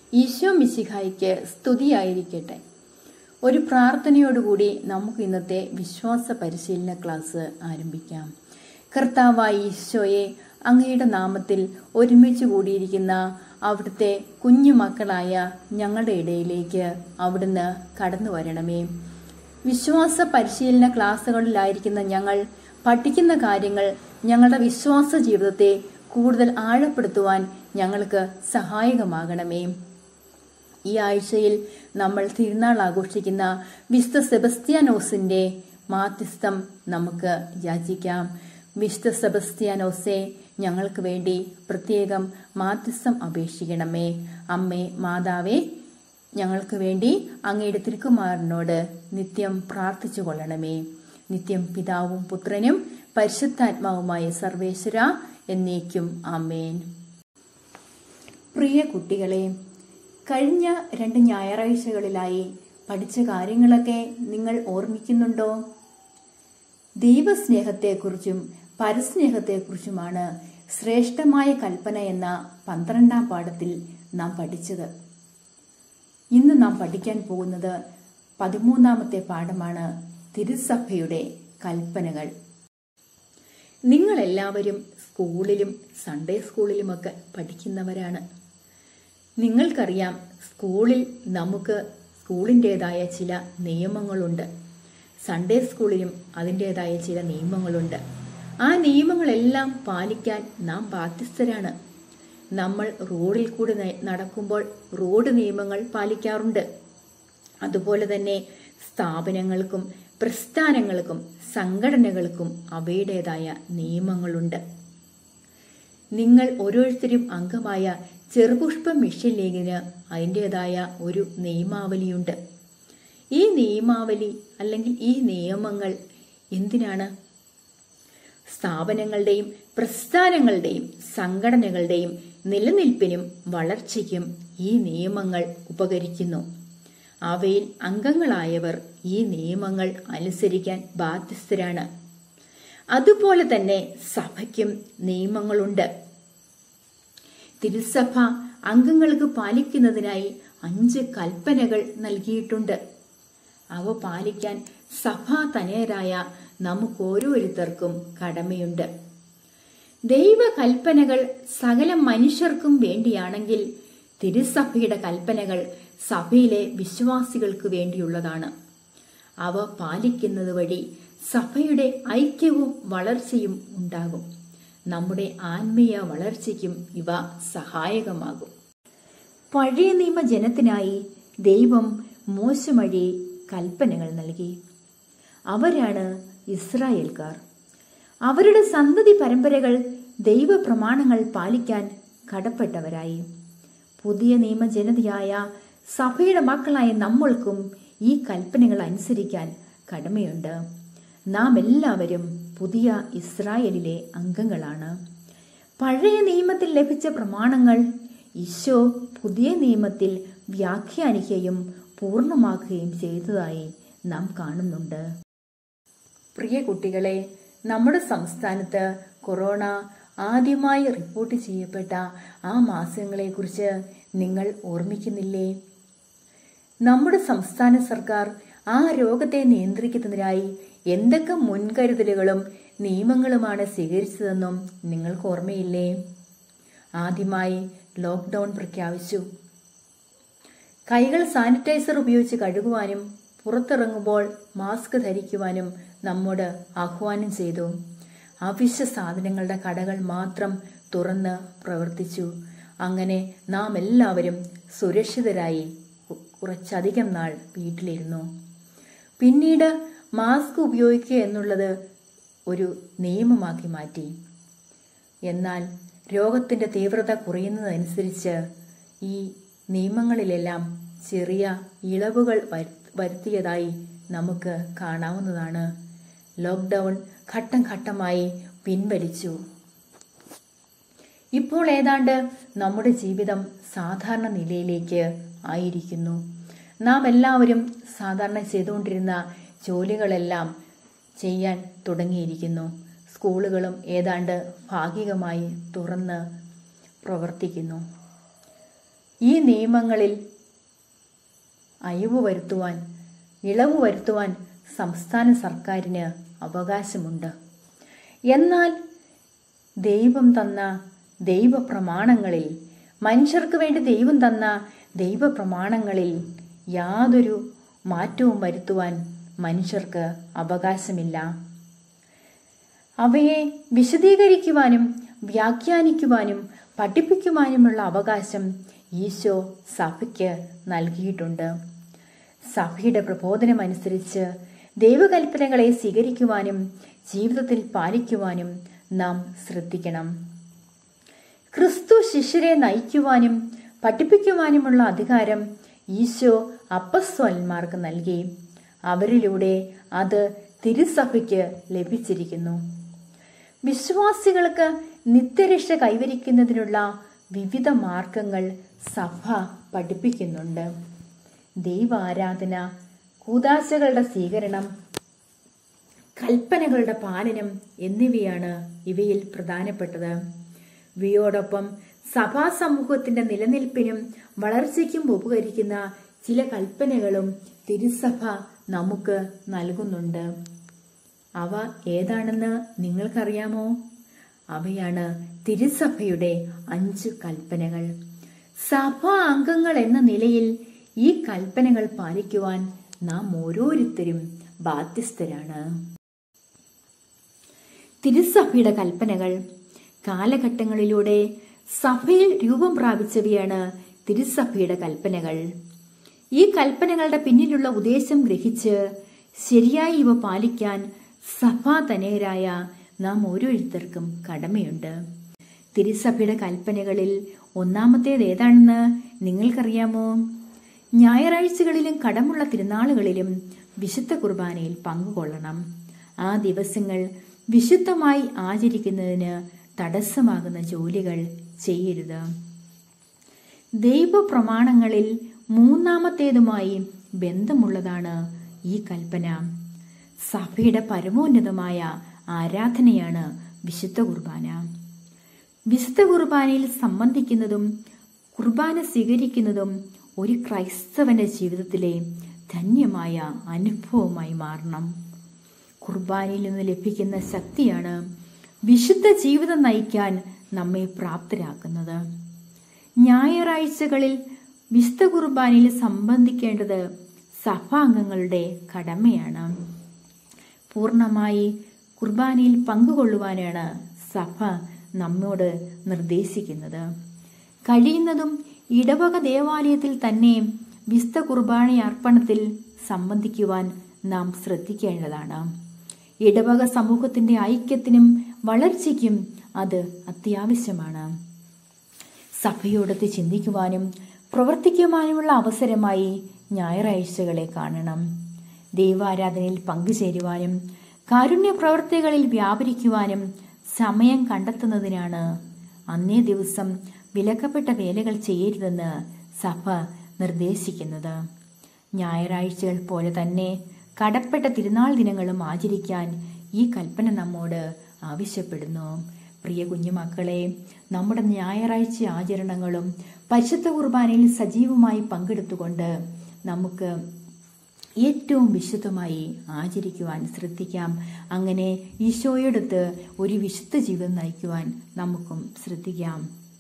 ഈശോ മിശിഹായിക്ക് സ്തുതിയായിരിക്കട്ടെ ഒരു പ്രാർത്ഥനയോടുകൂടി നമുക്ക് ഇന്നത്തെ വിശ്വാസ പരിശീലന ക്ലാസ് ആരംഭിക്കാം കർത്താവായ ഈശോയെ അങ്ങയുടെ നാമത്തിൽ ഒരുമിച്ച് കൂടിയിരിക്കുന്ന അവിടുത്തെ കുഞ്ഞു മക്കളായ ഞങ്ങളുടെ ഇടയിലേക്ക് അവിടുന്ന് കടന്നു വരണമേ വിശ്വാസ പരിശീലന ക്ലാസ്സുകളിലായിരിക്കുന്ന ഞങ്ങൾ പഠിക്കുന്ന കാര്യങ്ങൾ ഞങ്ങളുടെ വിശ്വാസ ജീവിതത്തെ കൂടുതൽ ആഴപ്പെടുത്തുവാൻ ഞങ്ങൾക്ക് സഹായകമാകണമേ ഈ ആഴ്ചയിൽ നമ്മൾ തിരുനാൾ ആഘോഷിക്കുന്ന വിശുദ്ധ സെബസ്ത്യാനോസിന്റെ മാധ്യസ്ഥം നമുക്ക് യാചിക്കാം വിശുദ്ധ സെബസ്ത്യാനോസെ ഞങ്ങൾക്ക് വേണ്ടി പ്രത്യേകം മാധ്യസ്ഥം അപേക്ഷിക്കണമേ അമ്മേ മാതാവേ ഞങ്ങൾക്ക് വേണ്ടി അങ്ങയുടെ തിരുക്കുമാരനോട് നിത്യം പ്രാർത്ഥിച്ചു കൊള്ളണമേ നിത്യം പിതാവും പുത്രനും പരിശുദ്ധാത്മാവുമായ സർവേശ്വര എന്നേക്കും ആമേൻ പ്രിയ കുട്ടികളെ കഴിഞ്ഞ രണ്ട് ഞായറാഴ്ചകളിലായി പഠിച്ച കാര്യങ്ങളൊക്കെ നിങ്ങൾ ഓർമ്മിക്കുന്നുണ്ടോ ദൈവസ്നേഹത്തെക്കുറിച്ചും പരസ്നേഹത്തെക്കുറിച്ചുമാണ് ശ്രേഷ്ഠമായ കൽപ്പന എന്ന പന്ത്രണ്ടാം പാഠത്തിൽ നാം പഠിച്ചത് ഇന്ന് നാം പഠിക്കാൻ പോകുന്നത് പതിമൂന്നാമത്തെ പാഠമാണ് തിരുസഭയുടെ കൽപ്പനകൾ നിങ്ങളെല്ലാവരും സ്കൂളിലും സൺഡേ സ്കൂളിലുമൊക്കെ പഠിക്കുന്നവരാണ് നിങ്ങൾക്കറിയാം സ്കൂളിൽ നമുക്ക് സ്കൂളിൻ്റെതായ ചില നിയമങ്ങളുണ്ട് സൺഡേ സ്കൂളിലും അതിൻ്റെതായ ചില നിയമങ്ങളുണ്ട് ആ നിയമങ്ങളെല്ലാം പാലിക്കാൻ നാം ബാധ്യസ്ഥരാണ് നമ്മൾ റോഡിൽ കൂടി നടക്കുമ്പോൾ റോഡ് നിയമങ്ങൾ പാലിക്കാറുണ്ട് അതുപോലെ തന്നെ സ്ഥാപനങ്ങൾക്കും പ്രസ്ഥാനങ്ങൾക്കും സംഘടനകൾക്കും അവയുടേതായ നിയമങ്ങളുണ്ട് നിങ്ങൾ ഓരോരുത്തരും അംഗമായ ചെറുപുഷ്പ മിഷൻ ലീഗിന് അതിൻ്റെതായ ഒരു നിയമാവലിയുണ്ട് ഈ നിയമാവലി അല്ലെങ്കിൽ ഈ നിയമങ്ങൾ എന്തിനാണ് സ്ഥാപനങ്ങളുടെയും പ്രസ്ഥാനങ്ങളുടെയും സംഘടനകളുടെയും നിലനിൽപ്പിനും വളർച്ചയ്ക്കും ഈ നിയമങ്ങൾ ഉപകരിക്കുന്നു അവയിൽ അംഗങ്ങളായവർ ഈ നിയമങ്ങൾ അനുസരിക്കാൻ ബാധ്യസ്ഥരാണ് അതുപോലെ തന്നെ സഭയ്ക്കും നിയമങ്ങളുണ്ട് തിരുസഭ അംഗങ്ങൾക്ക് പാലിക്കുന്നതിനായി അഞ്ച് കൽപ്പനകൾ നൽകിയിട്ടുണ്ട് അവ പാലിക്കാൻ സഭാ തനയരായ നമുക്ക് ഓരോരുത്തർക്കും കടമയുണ്ട് ദൈവകൽപ്പനകൾ സകല മനുഷ്യർക്കും വേണ്ടിയാണെങ്കിൽ തിരുസഭയുടെ കൽപ്പനകൾ സഭയിലെ വിശ്വാസികൾക്ക് വേണ്ടിയുള്ളതാണ് അവ പാലിക്കുന്നത് വഴി സഭയുടെ ഐക്യവും വളർച്ചയും ഉണ്ടാകും നമ്മുടെ ആത്മീയ വളർച്ചയ്ക്കും ഇവ സഹായകമാകും പഴയ നിയമ ജനത്തിനായി ദൈവം മോശമഴി കൽപ്പനകൾ നൽകി അവരാണ് ഇസ്രായേൽക്കാർ അവരുടെ സന്തതി പരമ്പരകൾ ദൈവപ്രമാണങ്ങൾ പാലിക്കാൻ കടപ്പെട്ടവരായി പുതിയ നിയമജനതയായ സഭയുടെ മക്കളായ നമ്മൾക്കും ഈ കൽപ്പനകൾ അനുസരിക്കാൻ കടമയുണ്ട് നാം എല്ലാവരും പുതിയ ഇസ്രായേലിലെ അംഗങ്ങളാണ് പഴയ നിയമത്തിൽ ലഭിച്ച പ്രമാണങ്ങൾ ഈശോ പുതിയ നിയമത്തിൽ വ്യാഖ്യാനിക്കുകയും പൂർണ്ണമാക്കുകയും ചെയ്തതായി നാം കാണുന്നുണ്ട് പ്രിയ കുട്ടികളെ നമ്മുടെ സംസ്ഥാനത്ത് കൊറോണ ആദ്യമായി റിപ്പോർട്ട് ചെയ്യപ്പെട്ട ആ മാസങ്ങളെക്കുറിച്ച് നിങ്ങൾ ഓർമ്മിക്കുന്നില്ലേ നമ്മുടെ സംസ്ഥാന സർക്കാർ ആ രോഗത്തെ നിയന്ത്രിക്കുന്നതിനായി എന്തൊക്കെ മുൻകരുതലുകളും നിയമങ്ങളുമാണ് സ്വീകരിച്ചതെന്നും നിങ്ങൾക്ക് ഓർമ്മയില്ലേ ആദ്യമായി ലോക്ക്ഡൌൺ പ്രഖ്യാപിച്ചു കൈകൾ സാനിറ്റൈസർ ഉപയോഗിച്ച് കഴുകുവാനും പുറത്തിറങ്ങുമ്പോൾ മാസ്ക് ധരിക്കുവാനും നമ്മോട് ആഹ്വാനം ചെയ്തു അവശ്യ സാധനങ്ങളുടെ കടകൾ മാത്രം തുറന്ന് പ്രവർത്തിച്ചു അങ്ങനെ നാം എല്ലാവരും സുരക്ഷിതരായി കുറച്ചധികം നാൾ വീട്ടിലിരുന്നു പിന്നീട് മാസ്ക് ഉപയോഗിക്കുക എന്നുള്ളത് ഒരു നിയമമാക്കി മാറ്റി എന്നാൽ രോഗത്തിന്റെ തീവ്രത കുറയുന്നതനുസരിച്ച് ഈ നിയമങ്ങളിലെല്ലാം ചെറിയ ഇളവുകൾ വരുത്തിയതായി നമുക്ക് കാണാവുന്നതാണ് ലോക്ക്ഡൗൺ ഘട്ടം ഘട്ടമായി പിൻവലിച്ചു ഇപ്പോൾ ഏതാണ്ട് നമ്മുടെ ജീവിതം സാധാരണ നിലയിലേക്ക് ആയിരിക്കുന്നു നാം എല്ലാവരും സാധാരണ ചെയ്തുകൊണ്ടിരുന്ന ജോലികളെല്ലാം ചെയ്യാൻ തുടങ്ങിയിരിക്കുന്നു സ്കൂളുകളും ഏതാണ്ട് ഭാഗികമായി തുറന്ന് പ്രവർത്തിക്കുന്നു ഈ നിയമങ്ങളിൽ അയവ് വരുത്തുവാൻ ഇളവ് വരുത്തുവാൻ സംസ്ഥാന സർക്കാരിന് അവകാശമുണ്ട് എന്നാൽ ദൈവം തന്ന ദൈവപ്രമാണങ്ങളിൽ മനുഷ്യർക്ക് വേണ്ടി ദൈവം തന്ന ദൈവപ്രമാണങ്ങളിൽ യാതൊരു മാറ്റവും വരുത്തുവാൻ മനുഷ്യർക്ക് അവകാശമില്ല അവയെ വിശദീകരിക്കുവാനും വ്യാഖ്യാനിക്കുവാനും പഠിപ്പിക്കുവാനുമുള്ള അവകാശം ഈശോ സഭയ്ക്ക് നൽകിയിട്ടുണ്ട് സഭയുടെ പ്രബോധനമനുസരിച്ച് ദൈവകൽപ്പനകളെ സ്വീകരിക്കുവാനും ജീവിതത്തിൽ പാലിക്കുവാനും നാം ശ്രദ്ധിക്കണം ക്രിസ്തു ശിഷ്യരെ നയിക്കുവാനും പഠിപ്പിക്കുവാനുമുള്ള അധികാരം ഈശോ അപ്പസ്വലന്മാർക്ക് നൽകി അവരിലൂടെ അത് തിരുസഭയ്ക്ക് ലഭിച്ചിരിക്കുന്നു വിശ്വാസികൾക്ക് നിത്യരക്ഷ കൈവരിക്കുന്നതിനുള്ള വിവിധ മാർഗങ്ങൾ സഭ പഠിപ്പിക്കുന്നുണ്ട് ദൈവാരാധന കൂതാശകളുടെ സ്വീകരണം കൽപ്പനകളുടെ പാലനം എന്നിവയാണ് ഇവയിൽ പ്രധാനപ്പെട്ടത് ഇവയോടൊപ്പം സഭാ സമൂഹത്തിന്റെ നിലനിൽപ്പിനും വളർച്ചയ്ക്കും ഉപകരിക്കുന്ന ചില കൽപ്പനകളും തിരുസഭ നമുക്ക് നൽകുന്നുണ്ട് അവ ഏതാണെന്ന് നിങ്ങൾക്കറിയാമോ അവയാണ് തിരുസഭയുടെ അഞ്ച് കൽപ്പനകൾ സഭാ അംഗങ്ങൾ എന്ന നിലയിൽ ഈ കൽപ്പനകൾ പാലിക്കുവാൻ നാം ഓരോരുത്തരും ബാധ്യസ്ഥരാണ് തിരുസഭയുടെ കൽപ്പനകൾ കാലഘട്ടങ്ങളിലൂടെ സഭയിൽ രൂപം പ്രാപിച്ചവയാണ് തിരുസഭയുടെ കൽപ്പനകൾ ഈ കൽപ്പനകളുടെ പിന്നിലുള്ള ഉദ്ദേശം ഗ്രഹിച്ച് ശരിയായി ഇവ പാലിക്കാൻ സഭാതനയരായ നാം ഓരോരുത്തർക്കും കടമയുണ്ട് തിരുസഭയുടെ കൽപ്പനകളിൽ ഒന്നാമത്തേത് ഏതാണെന്ന് നിങ്ങൾക്കറിയാമോ ഞായറാഴ്ചകളിലും കടമുള്ള തിരുനാളുകളിലും വിശുദ്ധ കുർബാനയിൽ പങ്കുകൊള്ളണം ആ ദിവസങ്ങൾ വിശുദ്ധമായി ആചരിക്കുന്നതിന് തടസ്സമാകുന്ന ജോലികൾ ചെയ്യരുത് ദൈവപ്രമാണങ്ങളിൽ മൂന്നാമത്തേതുമായി ബന്ധമുള്ളതാണ് ഈ കൽപ്പന സഭയുടെ പരമോന്നതമായ ആരാധനയാണ് വിശുദ്ധ കുർബാന വിശുദ്ധ കുർബാനയിൽ സംബന്ധിക്കുന്നതും കുർബാന സ്വീകരിക്കുന്നതും ഒരു ക്രൈസ്തവന്റെ ജീവിതത്തിലെ ധന്യമായ അനുഭവമായി മാറണം കുർബാനയിൽ നിന്ന് ലഭിക്കുന്ന ശക്തിയാണ് വിശുദ്ധ ജീവിതം നയിക്കാൻ നമ്മെ പ്രാപ്തരാക്കുന്നത് ഞായറാഴ്ചകളിൽ വിശുദ്ധ കുർബാനയിൽ സംബന്ധിക്കേണ്ടത് സഭാംഗങ്ങളുടെ കടമയാണ് പൂർണ്ണമായി കുർബാനയിൽ പങ്കുകൊള്ളുവാനാണ് സഭ നമ്മോട് നിർദ്ദേശിക്കുന്നത് കഴിയുന്നതും ഇടവക ദേവാലയത്തിൽ തന്നെ വിശുദ്ധ കുർബാന അർപ്പണത്തിൽ സംബന്ധിക്കുവാൻ നാം ശ്രദ്ധിക്കേണ്ടതാണ് ഇടവക സമൂഹത്തിന്റെ ഐക്യത്തിനും വളർച്ചയ്ക്കും അത് അത്യാവശ്യമാണ് സഭയോടൊത്ത് ചിന്തിക്കുവാനും പ്രവർത്തിക്കുവാനുമുള്ള അവസരമായി ഞായറാഴ്ചകളെ കാണണം ദൈവാരാധനയിൽ പങ്കുചേരുവാനും കാരുണ്യ പ്രവർത്തികളിൽ വ്യാപരിക്കുവാനും സമയം കണ്ടെത്തുന്നതിനാണ് അന്നേ ദിവസം വിലക്കപ്പെട്ട വേലകൾ ചെയ്യരുതെന്ന് സഭ നിർദ്ദേശിക്കുന്നത് ഞായറാഴ്ചകൾ പോലെ തന്നെ കടപ്പെട്ട തിരുനാൾ ദിനങ്ങളും ആചരിക്കാൻ ഈ കൽപ്പന നമ്മോട് ആവശ്യപ്പെടുന്നു പ്രിയ കുഞ്ഞുമക്കളെ നമ്മുടെ ഞായറാഴ്ച ആചരണങ്ങളും പരിശുദ്ധ കുർബാനയിൽ സജീവമായി പങ്കെടുത്തുകൊണ്ട് നമുക്ക് ഏറ്റവും വിശുദ്ധമായി ആചരിക്കുവാൻ ശ്രദ്ധിക്കാം അങ്ങനെ ഈശോയോടൊത്ത് ഒരു വിശുദ്ധ ജീവിതം നയിക്കുവാൻ നമുക്കും ശ്രദ്ധിക്കാം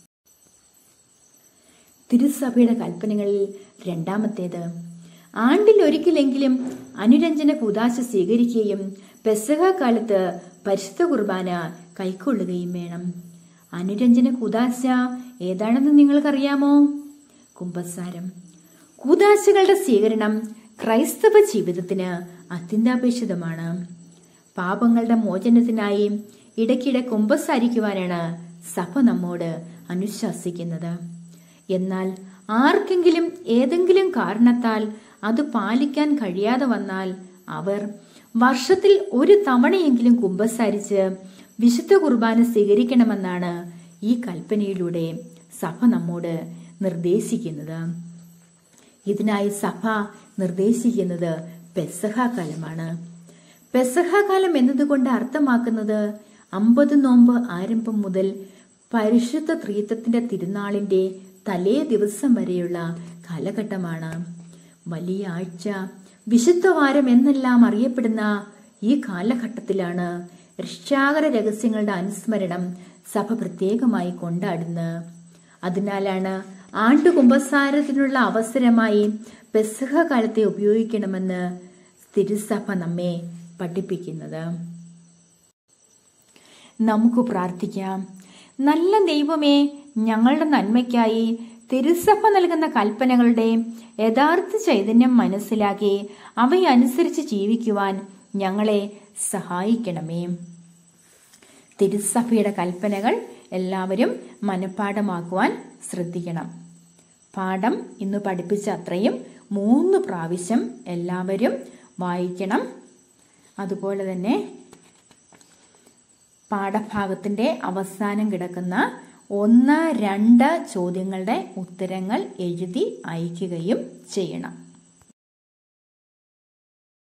തിരുസഭയുടെ കൽപ്പനകളിൽ രണ്ടാമത്തേത് ആണ്ടിൽ ഒരിക്കലെങ്കിലും അനുരഞ്ജന കൂതാശ സ്വീകരിക്കുകയും പെസഹ കാലത്ത് പരിശുദ്ധ കുർബാന കൈക്കൊള്ളുകയും വേണം അനുരഞ്ജന കൂതാശ ഏതാണെന്ന് നിങ്ങൾക്കറിയാമോ കുംഭസാരം കൂതാശകളുടെ സ്വീകരണം ക്രൈസ്തവ ജീവിതത്തിന് അത്യന്താപേക്ഷിതമാണ് പാപങ്ങളുടെ മോചനത്തിനായി ഇടയ്ക്കിടെ കുമ്പസാരിക്കുവാനാണ് സഭ നമ്മോട് അനുശാസിക്കുന്നത് എന്നാൽ ആർക്കെങ്കിലും ഏതെങ്കിലും കാരണത്താൽ അത് പാലിക്കാൻ കഴിയാതെ വന്നാൽ അവർ വർഷത്തിൽ ഒരു തവണയെങ്കിലും കുമ്പസാരിച്ച് വിശുദ്ധ കുർബാന സ്വീകരിക്കണമെന്നാണ് ഈ കൽപ്പനയിലൂടെ സഭ നമ്മോട് നിർദ്ദേശിക്കുന്നത് ഇതിനായി സഭ നിർദ്ദേശിക്കുന്നത് പെസഹ കാലമാണ് പെസഹ കാലം എന്നതുകൊണ്ട് അർത്ഥമാക്കുന്നത് അമ്പത് നോമ്പ് ആരംഭം മുതൽ പരിശുദ്ധ ത്രീത്വത്തിന്റെ തിരുനാളിന്റെ തലേ ദിവസം വരെയുള്ള കാലഘട്ടമാണ് വലിയ ആഴ്ച വിശുദ്ധവാരം എന്നെല്ലാം അറിയപ്പെടുന്ന ഈ കാലഘട്ടത്തിലാണ് രക്ഷാകര രഹസ്യങ്ങളുടെ അനുസ്മരണം സഭ പ്രത്യേകമായി കൊണ്ടാടുന്നത് അതിനാലാണ് ആണ്ടുകുംഭസാരത്തിനുള്ള അവസരമായി പെസഹ കാലത്തെ ഉപയോഗിക്കണമെന്ന് തിരുസഭ നമ്മെ പഠിപ്പിക്കുന്നത് നമുക്ക് പ്രാർത്ഥിക്കാം നല്ല ദൈവമേ ഞങ്ങളുടെ നന്മയ്ക്കായി തിരുസഭ നൽകുന്ന കൽപ്പനകളുടെ യഥാർത്ഥ ചൈതന്യം മനസ്സിലാക്കി അവയനുസരിച്ച് ജീവിക്കുവാൻ ഞങ്ങളെ സഹായിക്കണമേ തിരുസഭയുടെ കൽപ്പനകൾ എല്ലാവരും മനഃപ്പാഠമാക്കുവാൻ ശ്രദ്ധിക്കണം പാഠം ഇന്ന് പഠിപ്പിച്ച അത്രയും മൂന്ന് പ്രാവശ്യം എല്ലാവരും വായിക്കണം അതുപോലെ തന്നെ പാഠഭാഗത്തിന്റെ അവസാനം കിടക്കുന്ന ഒന്ന് രണ്ട് ചോദ്യങ്ങളുടെ ഉത്തരങ്ങൾ എഴുതി അയക്കുകയും ചെയ്യണം